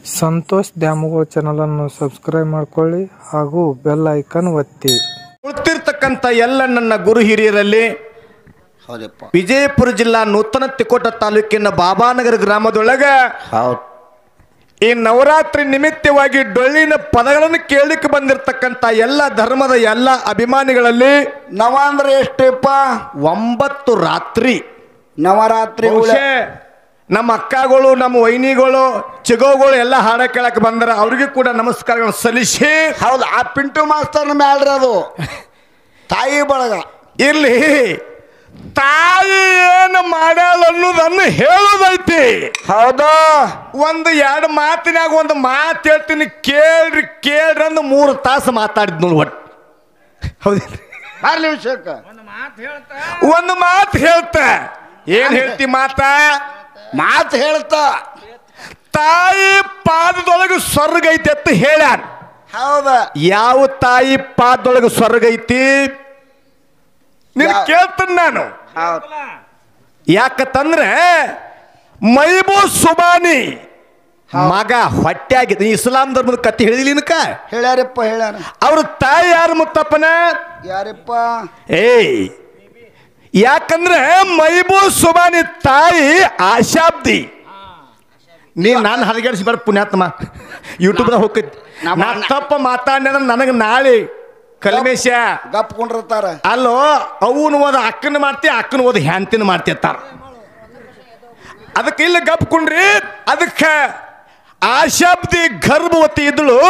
ಸಂತೋಷ್ ದ್ಯಾಮವ್ವ ಚಾನಲನ್ನು ಸಬ್ಸ್ಕ್ರೈಬ್ ಮಾಡ್ಕೊಳ್ಳಿ ಹಾಗೂ ಬೆಲ್ ಐಕನ್ ಒತ್ತಿ ಕುಳಿತಿರ್ತಕ್ಕಂಥ ಎಲ್ಲ ನನ್ನ ಗುರು ಹಿರಿಯರಲ್ಲಿ ಹೌದಪ್ಪ ವಿಜಯಪುರ ಜಿಲ್ಲಾ ನೂತನ ತಿಕೋಟ ತಾಲೂಕಿನ ಬಾಬಾನಗರ ಗ್ರಾಮದೊಳಗ ಹೌದು ಈ ನವರಾತ್ರಿ ನಿಮಿತ್ತವಾಗಿ ಡೊಳ್ಳಿನ ಪದಗಳನ್ನು ಕೇಳಲಿಕ್ಕೆ ಬಂದಿರತಕ್ಕಂಥ ಎಲ್ಲ ಧರ್ಮದ ಎಲ್ಲ ಅಭಿಮಾನಿಗಳಲ್ಲಿ ನವ ಅಂದ್ರೆ ಎಷ್ಟಪ್ಪ ಒಂಬತ್ತು ರಾತ್ರಿ ನವರಾತ್ರಿ ಬಹುಶಃ ನಮ್ಮ ಅಕ್ಕಗಳು ನಮ್ಮ ವೈನಿಗಳು ಚಿಗೋಗಳು ಎಲ್ಲ ಹಾಡ ಕೇಳಕ್ ಬಂದರ ಅವ್ರಿಗೂ ಕೂಡ ನಮಸ್ಕಾರಗಳನ್ನು ಸಲ್ಲಿಸಿ ಹೌದು ಆ ಪಿಂಟು ಮಾಸ್ತರ್ನ ಮ್ಯಾಲ್ರಿ ಅದು ತಾಯಿ ಬಳಗ ಇರ್ಲಿ ತಾಯಿ ಏನು ಮಾಡ್ಯಾಳ ಅನ್ನೋದನ್ನು ಹೇಳೋದೈತಿ ಹೌದು ಒಂದು ಎರಡು ಮಾತಿನಾಗ ಒಂದು ಮಾತು ಹೇಳ್ತೀನಿ ಕೇಳ್ರಿ ಕೇಳ್ರಿ ಅಂದು ಮೂರು ತಾಸು ಮಾತಾಡಿದ್ ನೋಡಿ ಒಟ್ಟು ಹೌದಿಲ್ರಿ ಬರ್ಲಿ ವಿಷಯಕ್ಕ ಒಂದು ಮಾತು ಹೇಳ್ತ ಏನ್ ಹೇಳ್ತಿ ಮಾತ ಮಾತು ಹೇಳ್ತಾ ತಾಯಿ ಪಾದದೊಳಗೆ ಸ್ವರ್ಗ ಐತಿ ಅಂತ ಹೇಳ್ಯಾನ ಹೌದ ಯಾವ ತಾಯಿ ಪಾದದೊಳಗೆ ಸ್ವರ್ಗ ಐತಿ ನೀನು ಯಾವ- ಕೇಳ್ತೀನಿ ನಾನು ಹೌದು ಯಾಕಂತಂದ್ರೆ ಮೈಬೂ ಸುಬಾನಿ ಮಗ ಹೊಟ್ಟೆಯಾಗಿದೆ ಇಸ್ಲಾಂ ಧರ್ಮದ ಕತೆ ಹೇಳಿಲಿನಕ ಹೇಳ್ಯಾರಪ್ಪ ಹೇಳ್ಯಾರ ಅವ್ರ ತಾಯಿ ಯಾರು ಮುತ್ತಪ್ಪನ ಯಾರಪ್ಪ ಏಯ್ ಯಾಕಂದ್ರೆ ಮೈಬೂ ಸುಬಾನಿ ತಾಯಿ ಆಶಾಬ್ದಿ ನೀ ನಾನು ಹದಗೆಡಿಸಿ ಬರ ಪುಣ್ಯಾತ್ಮ ಯೂಟ್ಯೂಬ್ದಾಗ ಹೋಗ್ತೈತಿ ನಮ್ಮ ನಾ ಅಣ್ಣ- ತಪ್ಪ ಮಾತಾಡಿದ್ರೆ ನನಗೆ ನಾಳೆ ಕಲ್ಮೇಶ ಗಪ್ ಕುಂಡಿರ್ತಾರ ಅಲ್ಲೋ ಅವನು ಓದ ಅಕ್ಕನ ಮಾಡ್ತಿ ಅಕ್ಕನ ಓದ ಹ್ಯಾಂತಿನ ಮಾಡ್ತಿ ಅಂತಾರ ಅದಕ್ಕೆ ಇಲ್ಲ ಗಪ್ಕೊಂಡ್ರಿ ಅದಕ್ಕೆ ಆಶಾಬ್ದಿ ಗರ್ಭವತಿ ಇದ್ಳು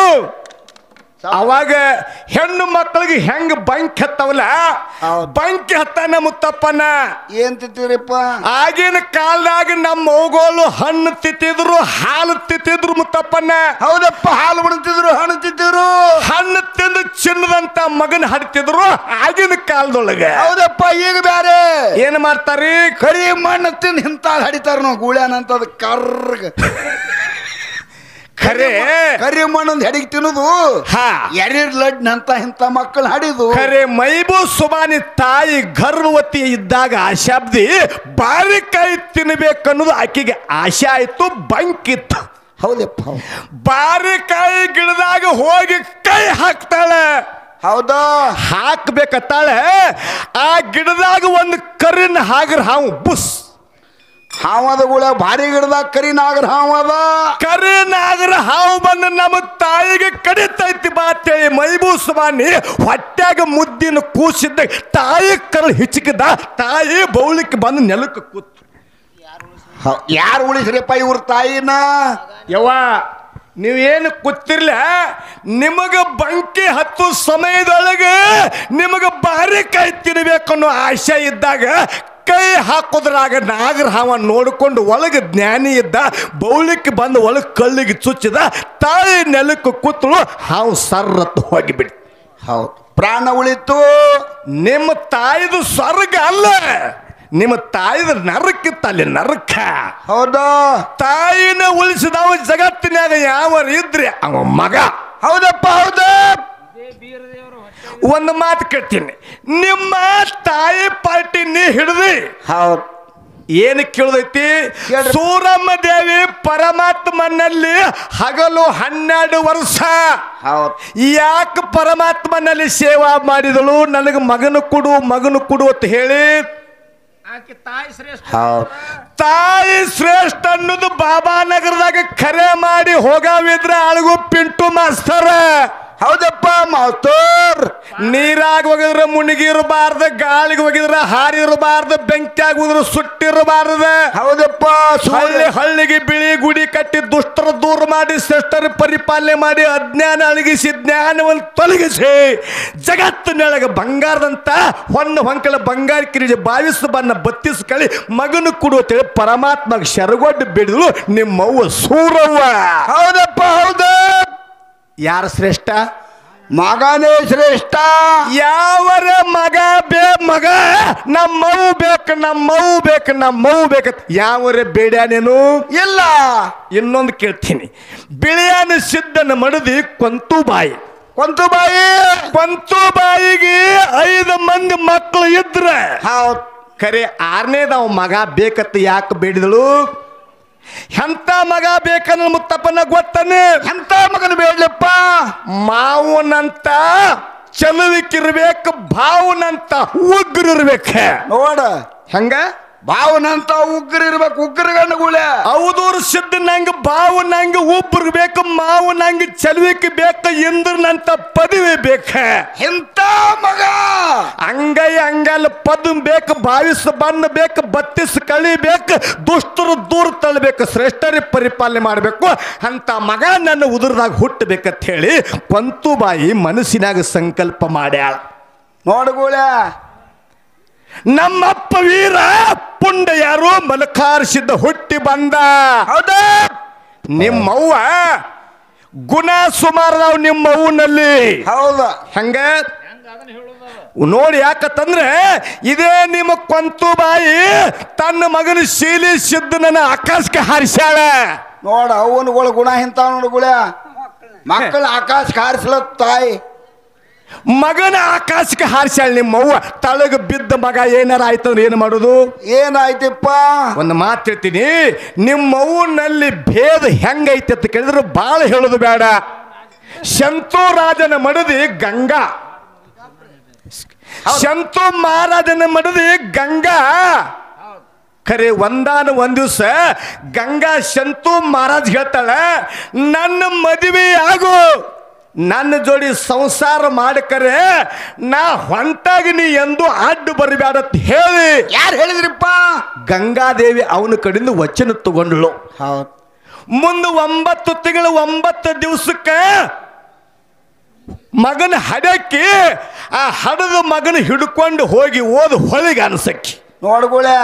ಅವಾಗ ಹೆಣ್ಣು ಮಕ್ಕಳಿಗೆ ಹೆಂಗ್ ಬಂಕಿ ಹತ್ತವಲ್ಲ ಹೌದು. ಬಂಕಿ ಹತ್ತಾನ ಮುತ್ತಪ್ಪನ ಏನ್ ತಿಂತೀರಪ್ಪ ಆಗಿನ ಕಾಲದಾಗ ನಮ್ಮ ಮೌಗೋಲು ಹಣ್ಣು ತಿತ್ತಿದ್ರು ಹಾಲು ತಿತ್ತಿದ್ರು ಮುತ್ತಪ್ಪನ ಹೌದಪ್ಪ ಹಾಲು ಬಿಡ್ತಿದ್ರು ಹಣ್ಣು ತಿಂತಿದ್ರು ಹಣ್ಣು ತಿಂದು ಚಿನ್ನದಂತ ಮಗನ ಹಡ್ತಿದ್ರು ಆಗಿನ ಕಾಲದೊಳಗೆ ಹೌದಪ್ಪ ಈಗ ಬ್ಯಾರೆ ಏನ್ ಮಾಡ್ತಾರಿ ಕರಿ ಮಣ್ಣು ತಿಂದು ಇಂತ ಹಡಿತಾರ ನಾವು ಗೂಳ್ಯಾನ ಅಂತ ಅದು ಕರ್ಗ ಖರೆ ಕರಿ ಮಣ್ಣೊಂದು ಹೆಡಿಗೆ ತಿನ್ನೋದು ಹಾ ಎರೀರ್ ಲಡ್ ಅಂತ ಇಂಥ ಮಕ್ಕಳು ಹಡಿದು ಖರೆ ಮೈಬೂ ಸುಬಾನಿ ತಾಯಿ ಗರ್ಭವತಿ ಇದ್ದಾಗ ಆಶಾಬ್ದಿ ಬಾರಿಕಾಯಿ ತಿನ್ಬೇಕನ್ನೋದು ಆಕೆಗೆ ಆಶೆ ಆಯ್ತು ಬಂಕಿತ್ತು ಹೌದಪ್ಪ ಹೌದು. ಬಾರಿಕಾಯಿ ಗಿಡದಾಗ ಹೋಗಿ ಕೈ ಹಾಕ್ತಾಳೆ ಹೌದಾ ಹಾಕ್ಬೇಕತ್ತಾಳೆ ಆ ಗಿಡದಾಗ ಒಂದು ಕರಿನ ಹಾಗ್ರ ಹಾವು ಬುಸ್ ಹಾವದ ಗುಳ ಭಾರಿ ಗಿಡದಾಗ ಕರಿ ನಾಗರ ಹಾವದ ಕರಿ ನಾಗರ ಹಾವು ಬಂದು ನಮ್ಮ ತಾಯಿಗೆ ಕಡಿತೈತಿ ಬಾತೇಳಿ ಮೈಬೂಸವಾನಿ ಹೊಟ್ಯಾಗ ಮುದ್ದಿನ ಕೂಸಿದ್ದ ತಾಯಿ ಕರಳು ಹಿಚಕಿದ ತಾಯಿ ಬೌಳಿಕ್ಕೆ ಬಂದು ನೆಲಕ್ಕೆ ಕೂತು ಯಾರು ಉಳಿಸ್ರಿಪ್ಪ ಇವ್ರ ತಾಯಿನ ಯವ್ವ ನೀವೇನು ಕೂತಿರ್ಲ ನಿಮಗ ಬಂಕಿ ಹತ್ತು ಸಮಯದೊಳಗೆ ನಿಮಗ ಬಾರಿ ಕೈ ತಿನ್ಬೇಕನ್ನೋ ಆಶೆ ಇದ್ದಾಗ ಕೈ ಹಾಕೋದ್ರಾಗ ನಾಗರ ಹಾವ ನೋಡಿಕೊಂಡು ಒಳಗೆ ಜ್ಞಾನಿ ಇದ್ದ ಬೌಳಿಕ್ಕೆ ಬಂದು ಒಳಗೆ ಕಳ್ಳಿಗೆ ಚುಚ್ಚಿದ ತಾಯಿ ನೆಲಕ್ಕೆ ಕೂತಳು ಹಾವು ಸರ್ರತ್ತು ಹೋಗಿಬಿಡ್ತು ಹೌದು ಪ್ರಾಣ ಉಳಿತು ನಿಮ್ಮ ತಾಯಿದು ಸ್ವರ್ಗ ಅಲ್ಲ ನಿಮ್ಮ ತಾಯಿದ ನರಕ್ಕಿತ್ತ ಅಲ್ಲಿ ನರಕ ಹೌದಾ ತಾಯಿನ ಉಳಿಸಿದವ ಜಗತ್ತಿನಾಗ ಯಾವ ಇದ್ರಿ ಅವ ಮಗ ಹೌದಪ್ಪ ಹೌದ ಒಂದು ಮಾತು ಕೇಳ್ತೀನಿ ನಿಮ್ಮ ತಾಯಿ ಪಾರ್ಟಿ ನೀ ಹಿಡ್ದಿ ಹೌದು ಏನು ಕೇಳ್ದೈತಿ ಕೇಳ್ರಿ. ಸೂರಮ್ಮ ದೇವಿ ಪರಮಾತ್ಮನಲ್ಲಿ ಹಗಲು ಹನ್ನೆರಡು ವರ್ಷ ಹೌದು ಯಾಕೆ ಪರಮಾತ್ಮನಲ್ಲಿ ಸೇವಾ ಮಾಡಿದಳು ನನಗೆ ಮಗನು ಕೊಡು ಮಗನು ಕೊಡು ಅಂತ ಹೇಳಿ ಹೌದು ತಾಯಿ ಶ್ರೇಷ್ಠ ಅನ್ನೋದು ಬಾಬಾನಗರದಾಗ ಕರೆ ಮಾಡಿ ಹೋಗಾವಿದ್ರ ಅಳಗು ಪಿಂಟು ಮಾಸ್ತರ ಹೌದಪ್ಪ ಮಾಸ್ತರ್ ನೀರಾಗ ಹೋಗಿದ್ರ ಮುಣಿಗಿರಬಾರ್ದ ಗಾಳಿಗೆ ಹೋಗಿದ್ರ ಹಾರಿರಬಾರ್ದ ಬೆಂಕಿಯಾಗ ಹೋದ್ರ ಸುಟ್ಟಿರಬಾರ್ದ ಹೌದಪ್ಪ ಹಳ್ಳಿ ಹಳ್ಳಿಗೆ ಬಿಳಿ ಗುಡಿ ಕಟ್ಟಿ ದುಷ್ಟರ ದೂರ ಮಾಡಿ ಶ್ರೇಷ್ಠರ ಪರಿಪಾಲನೆ ಮಾಡಿ ಅಜ್ಞಾನ ಅಳಗಿಸಿ ಜ್ಞಾನವನ್ನು ತೊಲಗಿಸಿ ಜಗತ್ತಿನೊಳಗೆ ಬಂಗಾರದಂತ ಹೊನ್ನ ಹೊಂಕಳ ಬಂಗಾರ ಕಿರೀಟ ಬಾವಿಸ ಬನ್ನ ಬತ್ತಿಸ್ ಕಳಿ ಮಗನು ಕೊಡುತ್ತೇಳಿ ಪರಮಾತ್ಮಗೆ ಶರಗೊಡ್ಡು ಬಿಡಿದ್ರು ನಿಮ್ಮವ್ವ ಸೂರವ್ವ ಹೌದಪ್ಪ ಹೌದ ಯಾರ ಶ್ರೇಷ್ಠ ಮಗನೇ ಶ್ರೇಷ್ಠ ಯಾವರ ಮಗ ಬೇ ಮಗ ನಮ್ಮವು ಬೇಕು ನಮ್ಮವು ಬೇಕು ನಮ್ಮವು ಬೇಕು ಯಾವರ ಬೇಡ್ಯಾನೇನು ಇಲ್ಲ ಇನ್ನೊಂದು ಕೇಳ್ತೀನಿ ಬಿಳಿಯಾನ ಸಿದ್ಧನ ಮಡದಿ ಕೊಂತು ಬಾಯಿ ಕೊಂತು ಬಾಯಿ ಕೊಂತು ಬಾಯಿಗೆ ಐದು ಮಂದಿ ಮಕ್ಕಳು ಇದ್ರ ಹೌದು ಖರೆ ಆರನೇದವ ಮಗ ಬೇಕತ್ತ ಯಾಕೆ ಬೇಡಿದಳು ಎಂತ ಮಗ ಬೇಕನ್ನ ಮುತ್ತಪ್ಪನ ಗೊತ್ತನೆ ಎಂತ ಮಗನ ಬೇಡ್ಲಪ್ಪ ಮಾವನಂತ ಚಲುವಿಕಿರ್ಬೇಕು ಭಾವನಂತ ಉಗ್ರಿರ್ಬೇಕ ನೋಡ ಹಂಗ ಭಾವನಂತ ಉಗ್ರ ಇರ್ಬೇಕು ಉಗ್ರ ಗಂಡುಗುಳೆ ಅವದೂರು ಸಿದ್ಧ ನಂಗ ಬಾವು ನಂಗ ಉಬ್ರು ಬೇಕು ಮಾವು ನಂಗ ಚಲುವಿಕೆ ಬೇಕು ಇಂದ್ರನಂತ ಪದವಿ ಬೇಕ ಎಂತ ಮಗ ಅಂಗೈ ಅಂಗಲ್ ಪದ್ ಬೇಕು ಭಾವಿಸ ಬಣ್ಣ ಬೇಕು ಬತ್ತಿಸ್ ಕಳಿಬೇಕು ದುಷ್ಟರು ದೂರ ತಳ್ಳಬೇಕು ಶ್ರೇಷ್ಠರಿ ಪರಿಪಾಲನೆ ಮಾಡಬೇಕು ಅಂತ ಮಗ ನನ್ನ ಉದುರದಾಗ ಹುಟ್ಟಬೇಕಂತ ಹೇಳಿ ಪಂತುಬಾಯಿ ಮನಸ್ಸಿನಾಗ ಸಂಕಲ್ಪ ಮಾಡ್ಯಾಳ ನೋಡುಗುಳೆ ನಮ್ಮಪ್ಪ ವೀರ ಪುಂಡ ಯಾರು ಮಲಕಾರಿಸಿದ್ದ ಹುಟ್ಟಿ ಬಂದ ಹೌದಾ ನಿಮ್ಮವ್ವ ಗುಣ ಸುಮಾರದಾವ್ ನಿಮ್ಮ ಅವ್ವನಲ್ಲಿ ಹೌದ ಹಂಗ ನೋಡಿ ಯಾಕತ್ತಂದ್ರೆ ಇದೇ ನಿಮ್ಮ ಕೊಂತು ಬಾಯಿ ತನ್ನ ಮಗನ ಶೀಲಿ ಸಿದ್ದನನ್ನ ಆಕಾಶಕ್ಕೆ ಹಾರಿಸ್ಯಾಳ ನೋಡ ಅವನುಗಳು ಗುಣ ಇಂತಾವ ನೋಡುಗುಳೆ ಮಕ್ಕಳ ಆಕಾಶ ಹಾರಿಸ್ಲ ತಾಯಿ ಮಗನ ಆಕಾಶಕ್ಕೆ ಹಾರಿಸ್ಯಾಳ ನಿಮ್ಮವ್ವ ತಳಗ ಬಿದ್ದ ಮಗ ಏನಾರ ಆಯ್ತಂದ್ರೆ ಏನು ಮಾಡೋದು ಏನಾಯ್ತಪ್ಪ ಒಂದು ಮಾತು ಹೇಳ್ತೀನಿ ನಿಮ್ಮವ್ವನಲ್ಲಿ ಭೇದ ಹೆಂಗೈತೆ ಅಂತ ಕೇಳಿದ್ರೆ ಭಾಳ ಹೇಳೋದು ಬೇಡ ಶಂತು ರಾಜನ ಮಡದಿ ಗಂಗಾ ಶಂತು ಮಹಾರಾಜನ ಮಡದಿ ಗಂಗಾ ಖರೆ ಒಂದಾನ ಒಂದ್ ದಿವಸ ಗಂಗಾ ಶಂತು ಮಹಾರಾಜ್ ಹೇಳ್ತಾಳ ನನ್ನ ಮದುವೆ ಆಗು ನನ್ನ ಜೋಡಿ ಸಂಸಾರ ಮಾಡಕರೆ ನಾ ಹೊಂಟಾಗಿ ನೀ ಎಂದು ಅಡ್ಡು ಬರಬೇಡ ಅಂತ ಹೇಳಿ ಯಾರು ಹೇಳಿದ್ರಿಪ್ಪ ಗಂಗಾದೇವಿ ಅವನ ಕಡೆಯಿಂದ ವಚನ ತಗೊಂಡಳು ಹೌದು ಮುಂದೆ ಒಂಬತ್ತು ತಿಂಗಳು ಒಂಬತ್ತು ದಿವಸಕ್ಕೆ ಮಗನ ಹಡಕ್ಕಿ ಆ ಹಡದ ಮಗನ ಹಿಡ್ಕೊಂಡು ಹೋಗಿ ಓದ್ ಹೊಳಿಗೆ ಅನ್ಸಕ್ಕಿ ನೋಡುಗುಳೆ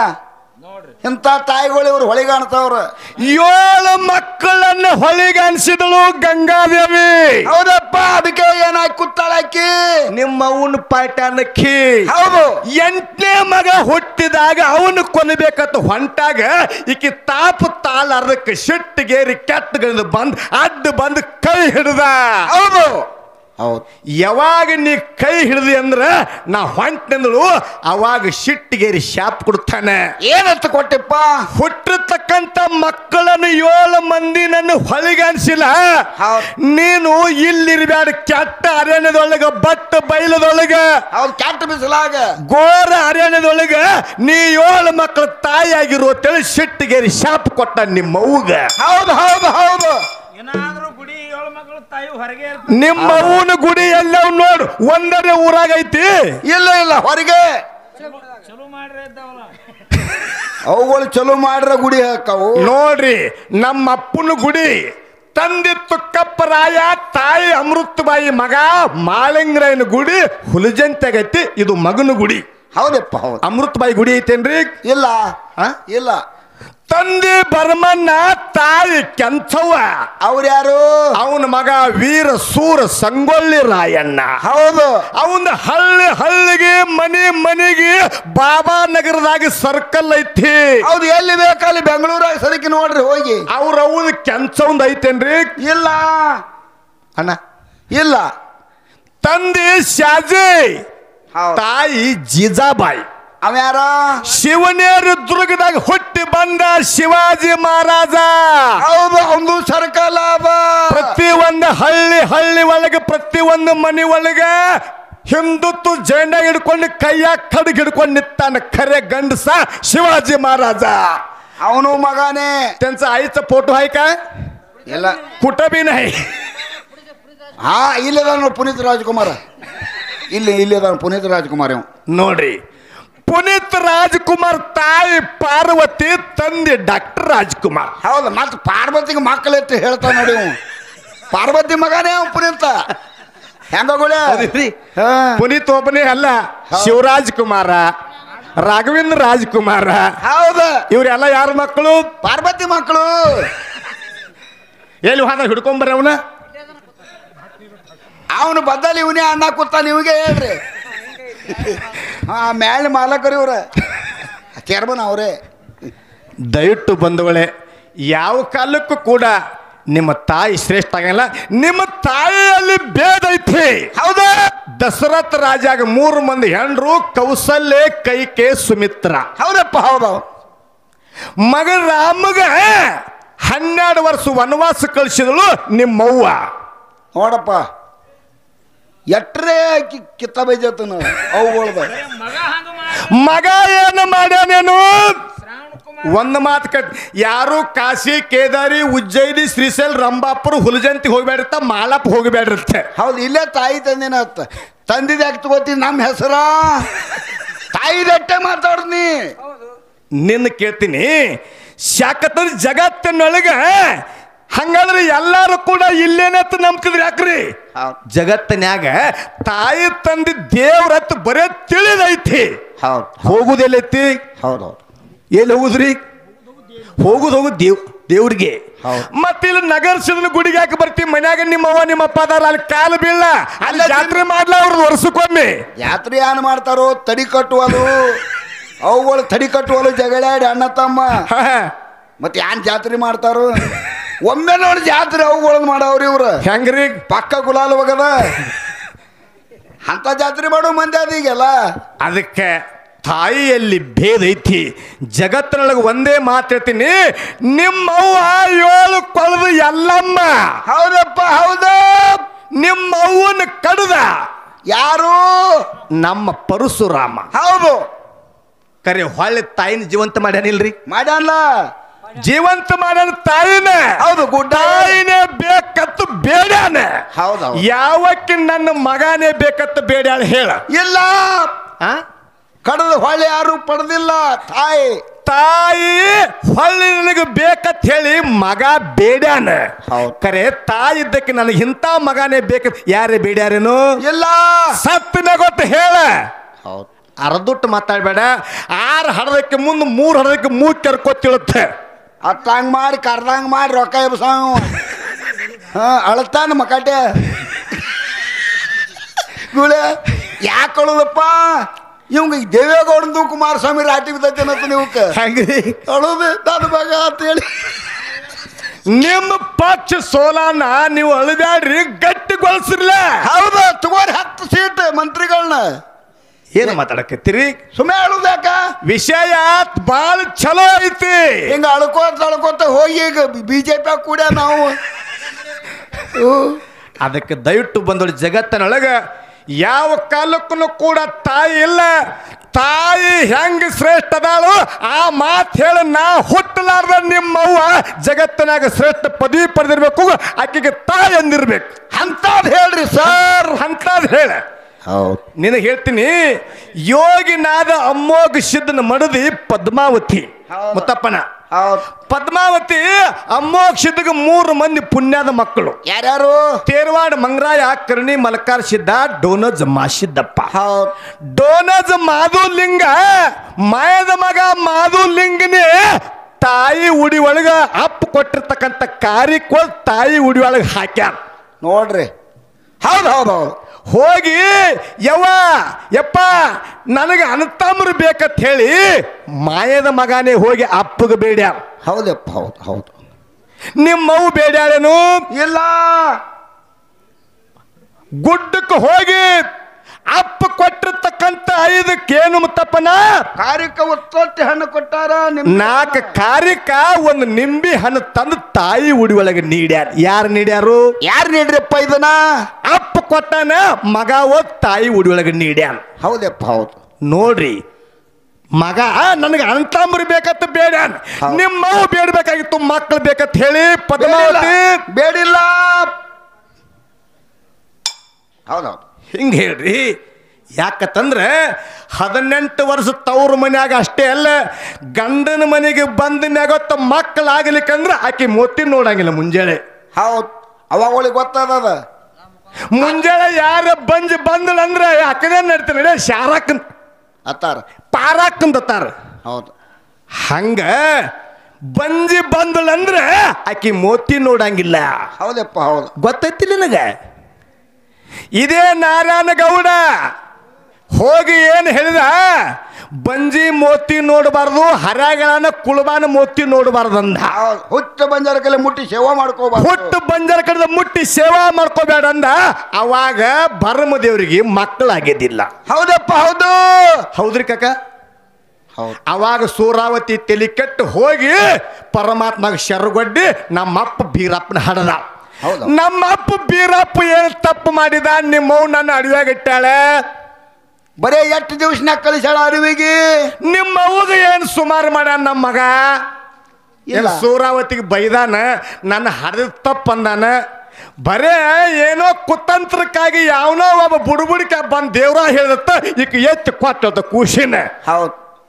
ಇಂಥ ತಾಯಿಗಳು ಇವ್ರು ಹೊಳಿಗಾಣ್ತಾವ್ರ ಏಳು ಮಕ್ಕಳನ್ನ ಹೊಳಿಗೆ ಅನ್ಸಿದಳು ಗಂಗಾದೇವಿ ಹೌದಪ್ಪ ಅದಕ್ಕೆ ಏನಾಗಿ ಕುತ್ತಾಳಕ್ಕಿ ನಿಮ್ಮ ಅವನ ಪಾಠನಕ್ಕಿ ಹೌದು ಎಂಟನೇ ಮಗ ಹುಟ್ಟಿದಾಗ ಅವನು ಕೊಲ್ಲಬೇಕಂತ ಹೊಂಟಾಗ ಈಕಿ ತಾಪ ತಾಳರ್ದಕ್ಕೆ ಸಿಟ್ಟಿಗೇರಿ ಕೆಟ್ಟಗಳಿಂದ ಬಂದ್ ಅಡ್ಡ ಬಂದು ಕೈ ಹಿಡ್ದ ಹೌದು ಹೌದು ಯಾವಾಗ ನೀ ಕೈ ಹಿಡ್ದಿ ಅಂದ್ರ ನಾ ಹೊಂಟಂದಳು ಅವಾಗ ಸಿಟ್ಟಿಗೇರಿ ಶಾಪ್ ಕೊಡ್ತಾನೆ ಏನಂತ ಕೊಟ್ಟಿಪ್ಪ ಹುಟ್ಟಿರ್ತಕ್ಕಂಥ ಮಕ್ಕಳನ್ನು ಏಳು ಮಂದಿ ನನ್ನ ಹೊಳಿಗನ್ಸಿಲ್ಲ ಹೌದ್. ನೀನು ಇಲ್ಲಿರ್ಬ್ಯಾಡ ಕೆಟ್ಟ ಅರಣ್ಯದೊಳಗ ಬಟ್ಟ ಬೈಲದೊಳಗ ಹೌದು ಕೆಟ್ಟ ಬಿಸಿಲಾಗ ಘೋರ ಅರಣ್ಯದೊಳಗ ನೀ ಏಳು ಮಕ್ಕಳ ತಾಯಿಯಾಗಿರೋ ಅಂತೇಳಿ ಸಿಟ್ಟಿಗೇರಿ ಶಾಪ್ ಕೊಟ್ಟ ನಿಮ್ಮ ಅವ್ಗ ಹೌದು ಹೌದು ಹೌದು ಏನಾದ್ರೂ ಗುಡಿ ಏಳು ಮಕ್ಕಳು ತಾಯಿ ಹೊರಗೆ ಇರ್ತಾರೆ ನಿಮ್ಮ ಅವ್ವನ ಗುಡಿ ಎಲ್ಲವ್ ನೋಡು ಒಂದರ ಊರಾಗ ಐತಿ ಇಲ್ಲ ಇಲ್ಲ ಹೊರಗೆ ಚಲೋ ಮಾಡ್ರೆ ಇದ್ದಾವಲ್ಲ ಅವುಗಳು ಚಲೋ ಮಾಡ್ರ ಗುಡಿ ಹಾಕವು ನೋಡ್ರಿ ನಮ್ಮ ಅಪ್ಪನ ಗುಡಿ ತಂದೆ ತುಕ್ಕಪ್ಪರಾಯ ತಾಯಿ ಅಮೃತಬಾಯಿ ಮಗ ಮಾಳಿಂಗರಾಯನ ಗುಡಿ ಹುಲಜಂತೆಗೈತಿ ಇದು ಮಗನ ಗುಡಿ ಹೌದಪ್ಪ ಹೌದು ಅಮೃತಬಾಯಿ ಗುಡಿ ಐತೇನ್ರಿ ಇಲ್ಲ ಆ? ಇಲ್ಲ ತಂದೆ ಭರಮಣ್ಣ ತಾಯಿ ಕೆಂಚವ್ವ ಅವ್ರು ಯಾರು ಅವನ ಮಗ ವೀರ ಸೂರ ಸಂಗೊಳ್ಳಿ ರಾಯಣ್ಣ ಹೌದು ಅವನ ಹಳ್ಳಿ ಹಳ್ಳಿಗೆ ಮನೆ ಮನೆಗೆ ಬಾಬಾ ನಗರದಾಗ ಸರ್ಕಲ್ ಐತಿ ಹೌದು ಎಲ್ಲಿ ಬೇಕಲ್ಲಿ ಬೆಂಗಳೂರಾಗ ಸರಿಕೆ ನೋಡ್ರಿ ಹೋಗಿ ಅವ್ರ ಅವನ ಕೆಂಚವಂದ್ ಐತೇನ್ರಿ ಇಲ್ಲ ಅಣ್ಣ ಇಲ್ಲ ತಂದೆ ಶಾಜಿ ಹೌದು ತಾಯಿ ಜೀಜಾಬಾಯಿ ಅವ ಯಾರ ಶಿವನೇರು ದುರ್ಗದಾಗ ಹುಟ್ಟಿ ಬಂದ ಶಿವಾಜಿ ಮಹಾರಾಜ ಹೌದು ಒಂದು ಸರ್ಕಲ್ ಅದ ಪ್ರತಿ ಒಂದು ಹಳ್ಳಿ ಹಳ್ಳಿ ಒಳಗೆ ಪ್ರತಿ ಒಂದು ಮನೆ ಒಳಗೆ ಹಿಂದುತ್ವ ಜೆಂಡ ಹಿಡ್ಕೊಂಡು ಕೈಯಾಗ ಕಡ್ಗ್ ಹಿಡ್ಕೊಂಡು ನಿತ್ತಾನ ಖರೆ ಗಂಡಸ ಶಿವಾಜಿ ಮಹಾರಾಜ ಅವನು ಮಗನೇ त्यांचा आईचा फोटो आहे का ಇಲ್ಲ कुठं बी नाही ಹಾ ಇಲ್ಲದ ನೋಡಿ ಪುನೀತ್ ರಾಜ್ಕುಮಾರ ಇಲ್ಲಿ ಇಲ್ಲದ ಪುನೀತ್ ರಾಜ್ಕುಮಾರ್ ಇವ ನೋಡ್ರಿ ಪುನೀತ್ ರಾಜ್ಕುಮಾರ್ ತಾಯಿ ಪಾರ್ವತಿ ತಂದೆ ಡಾಕ್ಟರ್ ರಾಜ್ಕುಮಾರ್ ಹೌದು ಮತ್ತೆ ಪಾರ್ವತಿಗೆ ಮಕ್ಕಳು ಎತ್ತು ಹೇಳ್ತಾವ ನೋಡಿ ಇವ ಪಾರ್ವತಿ ಮಗನೇ ಅವ ಪುನೀತ ಹೆಂಗಗುಳೆ ಹೌದ್ರಿ? ಹಾ ಪುನೀತ್ ಒಬ್ಬನೇ ಅಲ್ಲ ಶಿವರಾಜ್ ಕುಮಾರ ರಾಘವೇಂದ್ರ ರಾಜ್ಕುಮಾರ ಹೌದು ಇವರೆಲ್ಲ ಯಾರ ಮಕ್ಕಳು ಪಾರ್ವತಿ ಮಕ್ಕಳು ಎಲ್ಲಿ ಹೋದ ಹಿಡ್ಕೊಂಬರ್ರಿ ಅವನ ಅವನು ಬದ್ದಲ್ಲಿ ಇವನೇ ಅಣ್ಣ ಕೂತ ನೀವಿಗೆ ಹೇಳ್ರಿ ಹಾ ಮ್ಯಾಲ ಮಾಲಕರು ಇವ್ರ ಚೇರ್ಮನ್ ಅವರೇ ದಯವಿಟ್ಟು ಬಂಧುಗಳೇ ಯಾವ ಕಾಲಕ್ಕೂ ಕೂಡ ನಿಮ್ಮ ತಾಯಿ ಶ್ರೇಷ್ಠ ಆಗಲ್ಲ ನಿಮ್ಮ ತಾಯಿಯಲ್ಲಿ ಭೇದ ಐತಿ ಹೌದಾ ದಶರಥ ರಾಜಾಗ ಮೂರು ಮಂದಿ ಹೆಂಡ್ರು ಕೌಸಲ್ಯ ಕೈಕೆ ಸುಮಿತ್ರ ಹೌದಪ್ಪ ಹೌದು ಮಗ ರಾಮಗ ಹನ್ನೆರಡು ವರ್ಷ ವನವಾಸ ಕಳಿಸಿದಳು ನಿಮ್ಮವ್ವ ನೋಡಪ್ಪ ಎಟ್ರೇ ಕಿ- ಕಿತ್ತ ಬೈಜತನ ಅವುಗಳ್ದ ಮಗ ಹಂಗ ಮಾಡಿ ಮಗ ಏನು ಮಾಡ್ಯಾನೇನು ಶ್ರಾವಣ ಕುಮಾರ್ ಒಂದು ಮಾತು ಕಟ್ ಯಾರು ಕಾಶಿ ಕೇದಾರಿ ಉಜ್ಜಯಿನಿ ಶ್ರೀಶೈಲ್ ರಂಭಾಪುರ ಹುಲಜಂತಿ ಹೋಗ್ಬೇಡಿರ್ತ ಮಾಲಪ್ಪ ಹೋಗ್ಬೇಡಿರುತ್ತೆ ಹೌದು ಇಲ್ಲೇ ತಾಯಿ ತಂದಿನ ಅತ್ತ ತಂದಿದ ಯಾಕೆ ತಗೋತೀನಿ ನಮ್ಮ ಹೆಸರ ತಾಯಿದಟ್ಟೆ ಮಾತಾಡ್ನಿ ನಿನ್ನ ಕೇಳ್ತೀನಿ ಶಾಕತನ ಜಗತ್ತಿನೊಳಗ ಹಂಗಾದ್ರೆ ಎಲ್ಲಾರು ಕೂಡ ಇಲ್ಲೇನತ್ತ ನಂಬ್ತಿದ್ರಿ ಯಾಕ್ರಿ ಹೌದು ಜಗತ್ತಿನ್ಯಾಗ ತಾಯಿ ತಂದೆ ದೇವ್ರತ್ ಬರೇ ತಿಳಿದೈತಿ ಹೌದು ಹೋಗುದೆಲ್ಲೈತಿ ಹೌದು ಹೌದು ಎಲ್ಲಿ ಹೋಗುದ್ರಿ ಹೋಗುದು ಹೋಗುದು ದೇವ್ ದೇವ್ರಿಗೆ ಹೌದು. ಮತ್ತೆ ಇಲ್ಲಿ ನಗರಸಿದ ಗುಡಿಗೆ ಯಾಕೆ ಬರ್ತೀವಿ ಮನ್ಯಾಗ ನಿಮ್ಮ ಅವ್ವ ನಿಮ್ಮ ಅಪ್ಪ ಅದಾರ ಅಲ್ಲಿ ಕಾಲು ಬೀಳ ಅಲ್ಲಿ ಜಾತ್ರೆ ಮಾಡ್ಲ ಅವ್ರದ್ದು ವರ್ಷಕ್ಕೊಮ್ಮೆ ಯಾತ್ರೆ ಏನ್ ಮಾಡ್ತಾರೋ ತಡಿ ಕಟ್ಟುವಲು ಅವುಗಳು ತಡಿ ಕಟ್ಟುವಲು ಜಗಳಾಡಿ ಅಣ್ಣ ತಮ್ಮ ಹಾ, ಹಾ. ಮತ್ತೆ ಯಾನ್ ಜಾತ್ರೆ ಮಾಡ್ತಾರೋ ಒಮ್ಮೆ ನೋಡಿ ಜಾತ್ರೆ ಅವುಗಳನ್ನ ಮಾಡವ್ರಿ ಇವ್ರು ಹೆಂಗ್ರಿ ಪಕ್ಕ ಗುಲಾಲ್ ಹೋಗದ ಅಂತ ಜಾತ್ರೆ ಮಾಡೋ ಮಂದಿ ಅದ ಈಗೆಲ್ಲ ಅದಕ್ಕೆ ತಾಯಿಯಲ್ಲಿ ಭೇದ ಐತಿ ಜಗತ್ತಿನೊಳಗೆ ಒಂದೇ ಮಾತು ಹೇಳ್ತೀನಿ ನಿಮ್ಮವ್ವ ಏಳು ಕೊಳದು ಎಲ್ಲಮ್ಮ ಹೌದಪ್ಪ ಹೌದು ನಿಮ್ಮ ಅವ್ವನ ಕಡದ ಯಾರು ನಮ್ಮ ಪರಶುರಾಮ ಹೌದು ಕರೆ ಹೊಳ್ಳಿ ತಾಯಿನ ಜೀವಂತ ಮಾಡ್ಯಾನಿಲ್ರಿ ಮಾಡ್ಯಾನ್ಲ ಜೀವಂತ ಮಾಡ್ಯಾನ ತಾಯಿನ ಹೌದು ಗುಡ್ಡ ತಾಯಿನೇ ಬೇಕತ್ತು ಬೇಡ್ಯಾನ ಹೌದು ಯಾವಕ್ಕೆ ನನ್ನ ಮಗನೇ ಬೇಕತ್ತು ಬೇಡ್ಯಾಳ ಹೇಳ ಇಲ್ಲ ಆ? ಕಡದ ಹೊಳೆ ಯಾರು ಪಡೆದಿಲ್ಲ ತಾಯಿ ತಾಯಿ ಹೊಳ್ಳಿ ನನಗೆ ಬೇಕತ್ ಹೇಳಿ ಮಗ ಬೇಡ್ಯಾನ ಹೌದು. ಕರೆ ತಾಯಿ ಇದ್ದಕ್ಕೆ ನನಗೆ ಇಂಥ ಮಗನೇ ಬೇಕತ್ ಯಾರೇ ಬೇಡ್ಯಾರೇನು ಇಲ್ಲ ಸತ್ತಿನ ಗೊತ್ತು ಹೇಳ ಹೌದು ಅರ್ದುಟ್ಟು ಮಾತಾಡ್ಬೇಡ ಆರು ಹಡದಕ್ಕೆ ಮುಂದೆ ಮೂರು ಹಡದಕ್ಕೆ ಮೂರು ಕೆರ್ಕೋತಿಳುತ್ತೆ ಅತ್ತ ಹಂಗ್ ಮಾಡಿ ಕರ್ದಂಗ್ ಮಾಡಿ ರೊಕ್ಕ ಎಬ್ಸಾವ ಹಾ ಅಳತಾನ ಮಕಟೆ ಗುಳೆ ಯಾಕೆ ಅಳುದಪ್ಪ ಇವಂಗ ದೇವೇಗೌಡಂದು ಕುಮಾರಸ್ವಾಮಿ ರಾಟಿ ಬಿದ್ದೈತೇನತ್ತ ನೀವಕ್ಕೆ ಹಂಗ್ರಿ ಅಳುದು ನನ್ನ ಮಗ ಅಂತ ಹೇಳಿ ನಿಮ್ಮ ಪಕ್ಷ ಸೋಲಾನ ನೀವು ಅಳಬ್ಯಾಡ್ರಿ ಗಟ್ಟಿಗೊಳಿಸ್ರಲ್ಲ ಹೌದು ತಗೋರಿ ಹತ್ತು ಸೀಟ್ ಮಂತ್ರಿಗಳನ್ನ ಏನು ಮಾತಾಡಕತ್ತೀರಿ ಸುಮ್ಮನೆ ಅಳುದ್ಯಾಕ ವಿಷಯ ಬಾಳ ಚಲೋ ಐತಿ ಹಿಂಗ ಅಳ್ಕೋತ ಅಳ್ಕೋತ ಹೋಗಿ ಈಗ ಬಿ ಜೆ ಪಿ ಕೂಡ ನಾವು ಹ್ಞೂ. ಅದಕ್ಕೆ ದಯವಿಟ್ಟು ಬಂದಳು ಜಗತ್ತಿನೊಳಗ ಯಾವ ಕಾಲಕ್ಕೂ ಕೂಡ ತಾಯಿ ಇಲ್ಲ ತಾಯಿ ಹೆಂಗ್ ಶ್ರೇಷ್ಠ ಅದಾಳು ಆ ಮಾತು ಹೇಳಿ ನಾ ಹುಟ್ಟಲಾರ್ದ ನಿಮ್ಮವ್ವ ಜಗತ್ತಿನಾಗ ಶ್ರೇಷ್ಠ ಪದವಿ ಪಡೆದಿರ್ಬೇಕು ಆಕೆಗೆ ತಾಯಿ ಅಂದಿರ್ಬೇಕು ಅಂಥದ್ದು ಹೇಳ್ರಿ ಸರ್ ಅಂತದ್ ಹೇಳ ಹೌದು ನಿನಗೆ ಹೇಳ್ತೀನಿ ಯೋಗಿನಾದ ಅಮ್ಮೋಘ ಸಿದ್ಧನ ಮಡದಿ ಪದ್ಮಾವತಿ ಹೌದು. ಮುತ್ತಪ್ಪನ ಹೌದು ಪದ್ಮಾವತಿ ಅಮ್ಮೋಘ ಸಿದ್ಧಗೆ ಮೂರು ಮಂದಿ ಪುಣ್ಯದ ಮಕ್ಕಳು ಯಾರ್ಯಾರು ತೇರವಾಡ ಮಂಗರಾಯ ಕರ್ಣಿ ಮಲಕಾರ್ ಸಿದ್ಧ ಡೋನಜ್ ಮಾಸಿದ್ದಪ್ಪ ಹೌದು ಡೋನಜ್ ಮಾಧುಲಿಂಗ ಮಾಯದ ಮಗ ಮಾಧುಲಿಂಗನೇ ತಾಯಿ ಉಡಿ ಒಳಗ ಅಪ್ಪ ಕೊಟ್ಟಿರ್ತಕ್ಕಂಥ ಕಾರಿಕೋಲ್ ತಾಯಿ ಉಡಿ ಒಳಗೆ ಹಾಕ್ಯಾರ ನೋಡ್ರಿ ಹೌದು ಹೌದು ಹೌದು ಹೋಗಿ ಯವ್ವ ಯಪ್ಪ ನನಗೆ ಅನತಾಮ್ರು ಬೇಕಂತ ಹೇಳಿ ಮಾಯದ ಮಗನೇ ಹೋಗಿ ಅಪ್ಪಗೆ ಬೇಡ್ಯಾರ ಹೌದಪ್ಪ ಹೌದು ಹೌದು ನಿಮ್ಮವು ಬೇಡ್ಯಾಳೇನು ಇಲ್ಲ ಗುಡ್ಡಕ್ಕೆ ಹೋಗಿ ಅಪ್ಪ ಕೊಟ್ಟಿರ್ತಕ್ಕಂಥ ಐದಕ್ಕೇನು ಮುತ್ತಪ್ಪನ ಕಾರ್ಯಕ್ಕೆ ಒತ್ತೊತ್ತಿ ಹಣ್ಣು ಕೊಟ್ಟಾರ ನಿಮ್ ನಾಲ್ಕು ಕಾರ್ಯಕ್ಕ ಒಂದು ನಿಂಬಿ ಹಣ್ಣು ತಂದು ತಾಯಿ ಉಡಿ ಒಳಗೆ ನೀಡ್ಯಾರ ಯಾರು ನೀಡ್ಯಾರು ಯಾರು ನೀಡ್ರಿಪ್ಪ ಇದನ್ನ ಅಪ್ಪ ಕೊಟ್ಟಾನ ಮಗ ಓದ್ ತಾಯಿ ಉಡಿ ಒಳಗೆ ನೀಡ್ಯಾನ ಹೌದಪ್ಪ ಹೌದು ನೋಡ್ರಿ ಮಗ ನನಗೆ ಅನಂತಾಂಬರಿ ಬೇಕಂತ ಬೇಡ್ಯಾನ ಹೌದು. ನಿಮ್ಮವು ಬೇಡಬೇಕಾಗಿತ್ತು ಮಕ್ಕಳು ಬೇಕಂತ ಹೇಳಿ ಪದ್ಮಾವತಿ ಬೇಡಿಲ್ಲ ಹೌದೌದು ಹಿಂಗೆ ಹೇಳ್ರಿ ಯಾಕಂತಂದ್ರೆ ಹದಿನೆಂಟು ವರ್ಷ ತವ್ರ ಮನ್ಯಾಗ ಅಷ್ಟೇ ಅಲ್ಲ ಗಂಡನ ಮನೆಗೆ ಬಂದ ಮ್ಯಾಗೊತ್ತ ಮಕ್ಕಳಾಗಲಿಕ್ಕಂದ್ರೆ ಆಕೆ ಮೊತ್ತಿ ನೋಡಂಗಿಲ್ಲ ಮುಂಜಾನೆ ಹೌದು ಅವಾಗ ಅವಳಿಗೆ ಗೊತ್ತದ ಮುಂಜಾನೆ ಯಾರ ಬಂಜ್ ಬಂದಳಂದ್ರೆ ಆಕನೇ ನಡ್ತಾನೆ ನಡೆ ಶಾರಕ್ಕನ್ ಅತ್ತಾರ ಪಾರಾಕಂತಾರ ಹೌದು ಹಂಗ ಬಂಜಿ ಬಂದಳಂದ್ರೆ ಆಕಿ ಮೋತಿ ನೋಡಂಗಿಲ್ಲ ಹೌದಪ್ಪ ಹೌದು ಗೊತ್ತೈತಿ ನಿನಗ ಇದೇ ನಾರಾಯಣ ಗೌಡ ಹೋಗಿ ಏನು ಹೇಳಿದ ಬಂಜಿ ಮೋತಿ ನೋಡಬಾರ್ದು ಹರ್ಯಾಗಳನ್ನ ಕುಳಬಾನ ಮೋತಿ ನೋಡಬಾರ್ದಂದ ಹೌದು ಹುಚ್ಚ ಬಂಜಾರ ಕಲೆ ಮುಟ್ಟಿ ಸೇವಾ ಮಾಡ್ಕೋಬಾರ್ದು ಹುಟ್ಟು ಬಂಜರ ಕಡೆದ ಮುಟ್ಟಿ ಸೇವಾ ಮಾಡ್ಕೋಬೇಡ ಅಂದ ಅವಾಗ ಭರಮ ದೇವರಿಗೆ ಮಕ್ಕಳಾಗಿದ್ದಿಲ್ಲ ಹೌದಪ್ಪ ಹೌದು ಹೌದ್ರಿ ಕಾಕ ಹೌದು. ಅವಾಗ ಸೂರಾವತಿ ತಲೆ ಕೆಟ್ಟು ಹೋಗಿ ಪರಮಾತ್ಮಗೆ ಶರಗೊಡ್ಡಿ ನಮ್ಮಪ್ಪ ಬೀರಪ್ಪನ ಹಡದ ಹೌದು. ನಮ್ಮಪ್ಪ ಬೀರಪ್ಪ ಏನು ತಪ್ಪು ಮಾಡಿದ ನಿಮ್ಮವ್ ನನ್ನ ಅಡಿಯಾಗ ಇಟ್ಟಾಳೆ ಬರೇ ಎಷ್ಟು ದಿವಸನಾಗ ಕಳಿಸ್ಯಾಳ ಅರಿವಿಗೆ ನಿಮ್ಮ ಅವ್ಗ ಏನು ಸುಮಾರು ಮಾಡ್ಯಾನ ನಮ್ಮ ಮಗ ಇಲ್ಲ. ಏನ್ ಸೂರಾವತಿಗೆ ಬೈದಾನ ನನ್ನ ಹರಿದ ತಪ್ಪು ಅಂದಾನ ಬರೇ ಏನೋ ಕುತಂತ್ರಕ್ಕಾಗಿ ಯಾವನೋ ಒಬ್ಬ ಬುಡುಬುಡಿಕ ಬಂದ್ ದೇವ್ರ ಹೇಳ್ದತ್ತ ಈಗ ಎತ್ತಿ ಕೊಟ್ಟದ ಕೂಸಿನ ಹೌದು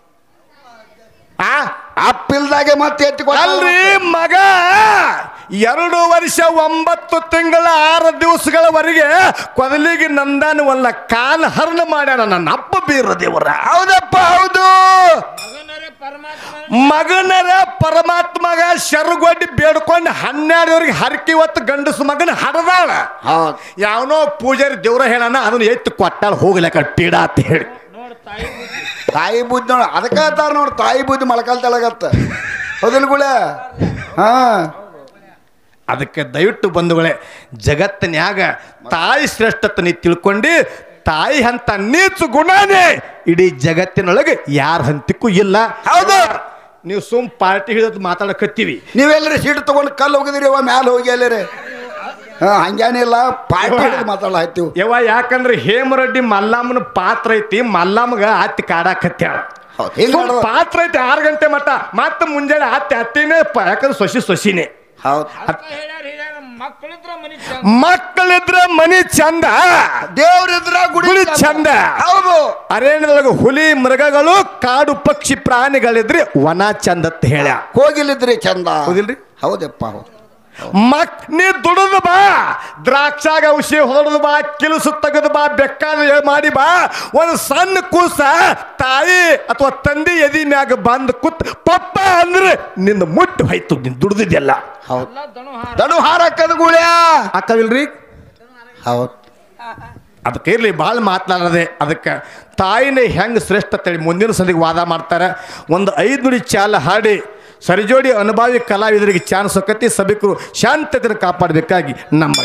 ಆ ಅಪ್ಪಿಲ್ದಾಗೆ ಮತ್ತೆ ಎತ್ತಿ ಕೊಟ್ಟ ಅಲ್ರಿ ಮಗ ಎರಡು ವರ್ಷ ಒಂಬತ್ತು ತಿಂಗಳ ಆರು ದಿವಸಗಳವರೆಗೆ ಕೊದಲಿಗೆ ನಂದಾನವಲ್ಲ ಕಾಲ ಹರಣ ಮಾಡ್ಯಾನ ನನ್ನ ಅಪ್ಪ ಬೀರ ದೇವರ ಹೌದಪ್ಪ ಹೌದು ಮಗನರೇ ಪರಮಾತ್ಮ ಮಗನರ ಪರಮಾತ್ಮಗ ಶರುಗೊಡ್ಡಿ ಬೇಡ್ಕೊಂಡು ಹನ್ನೆರಡವರೆಗೆ ಹರಕಿ ಹೊತ್ತು ಗಂಡಸು ಮಗನ ಹಡದಾಳ ಹೌದು ಯಾವನೋ ಪೂಜಾರಿ ದೇವ್ರ ಹೇಳಣ ಅದನ್ನ ಎತ್ತು ಕೊಟ್ಟಾಳ ಹೋಗ್ಲಕ್ಕ ಪೀಡ ಅಂತ ಹೇಳಿ ನೋಡ್ ತಾಯಿ ಬುದ್ಧಿ. ತಾಯಿ ಬುದ್ಧಿ ನೋಡ ಅದಕ್ಕೆ ಹೇಳ್ತಾರ ನೋಡಿ ತಾಯಿ ಬುದ್ಧಿ ಮೊಳಕಾಲ್ ತೆಳಗತ್ತ ಹೌದಿಲ್ಲ ಗುಳೆ ಹಾ ಅದಕ್ಕೆ ದಯವಿಟ್ಟು ಬಂಧುಗಳೇ ಜಗತ್ತಿನ್ಯಾಗ ತಾಯಿ ಶ್ರೇಷ್ಠತೆ ನೀ ತಿಳ್ಕೊಂಡು ತಾಯಿ ಅಂತ ನೀಚು ಗುಣನೇ ಇಡೀ ಜಗತ್ತಿನೊಳಗೆ ಯಾರ ಹಂತಕ್ಕೂ ಇಲ್ಲ ಹೌದು. ನೀವು ಸುಮ್ ಪಾರ್ಟಿ ಹಿಡಿದು ಮಾತಾಡಕತ್ತೀವಿ ನೀವೆಲ್ಲರೂ ಸೀಟ್ ತಗೊಂಡು ಕಲ್ಲು ಹೋಗಿದ್ರಿ ಅವ ಮ್ಯಾಲ ಹೋಗಿ ಎಲ್ಲರಿ ಹಾ ಹಂಗೇನಿಲ್ಲ ಪಾರ್ಟಿ ಹಿಡಿದು ಮಾತಾಡಲ್ಲ ಹತ್ತೀವಿ ಯವ್ವ ಯಾಕಂದ್ರೆ ಹೇಮರೆಡ್ಡಿ ಮಲ್ಲಮ್ಮನ ಪಾತ್ರ ಐತಿ ಮಲ್ಲಮ್ಮಗ ಹತ್ತಿ ಕಾಡಾಕತ್ಯಾಳ ಹೌದು ಹಿಂಗೆ ಸುಮ್ ಪಾತ್ರ ಐತಿ ಆರು ಗಂಟೆ ಮಟ್ಟ ಮತ್ತೆ ಮುಂಜಾನೆ ಹತ್ತಿ ಹತ್ತಿನೇ ಪ- ಯಾಕಂದ್ರೆ ಸೊಸಿ ಸೊಸಿನೇ ಹೌದು ಅಕ್ಕ ಹೇಳ್ಯಾರ ಹೇಳ್ಯಾರ ಮಕ್ಕಳಿದ್ರ ಮನಿ ಚಂದ ಮಕ್ಕಳಿದ್ರ ಮನಿ ಚಂದ ದೇವ್ರಿದ್ರ ಗುಡಿ ಗುಡಿ ಚಂದ. ಹೌದು ಅರಣ್ಯದೊಳಗೆ ಹುಲಿ ಮೃಗಗಳು ಕಾಡು ಪಕ್ಷಿ ಪ್ರಾಣಿಗಳಿದ್ರೆ ವನ ಚಂದ ಅಂತ ಹೇಳ್ಯ ಹೋಗಿಲ್ಲಿದ್ರಿ ಚಂದ ಹೌದಿಲ್ರಿ? ಹೌದಪ್ಪ ಹೌದು ಮಕ್ ನೀ ದುಡಿದು ಬಾ ದ್ರಾಕ್ಷಾಗ ಔಷಧಿ ಹೊಡೆದು ಬಾ ಕಿಲುಸು ತೆಗೆದು ಬಾ ಬೆಕ್ಕಾದ ಮಾಡಿ ಬಾ ಒಂದು ಸಣ್ಣ ಕೂಸ ತಾಯಿ ಅಥವಾ ತಂದೆ ಎದಿ ಮ್ಯಾಗ ಬಂದ್ ಕೂತ್ ಪಪ್ಪ ಅಂದ್ರೆ ನಿನ್ನ ಮುಟ್ಟು ಹೋಯ್ತು ನೀನ್ ದುಡ್ದಿದ್ದೆಲ್ಲ ಹೌದು ಎಲ್ಲ ದಣು ಹಾರ ದಡು ಹಾರಕ್ಕದ ಗುಳ್ಯಾ ಅಕ್ಕವಿಲ್ರಿ ಹೌದು ಅದಕ್ಕೆ ಇರಲಿ ಭಾಳ ಮಾತನಾಡದೆ ಅದಕ್ಕೆ ತಾಯಿನೇ ಹೆಂಗೆ ಶ್ರೇಷ್ಠ ಅಂತೇಳಿ ಮುಂದಿನ ಸಂದಿಗೆ ವಾದ ಮಾಡ್ತಾರೆ ಒಂದು ಐದು ನುಡಿ ಚಾಲ ಹಾಡಿ ಸರಿಜೋಡಿ ಅನುಭವಿ ಕಲಾವಿದರಿಗೆ ಚಾನ್ಸ್ ಹೊಕ್ಕತಿ ಸಭಿಕರು ಶಾಂತತೆಯನ್ನು ಕಾಪಾಡಬೇಕಾಗಿ ನಮ್ಮ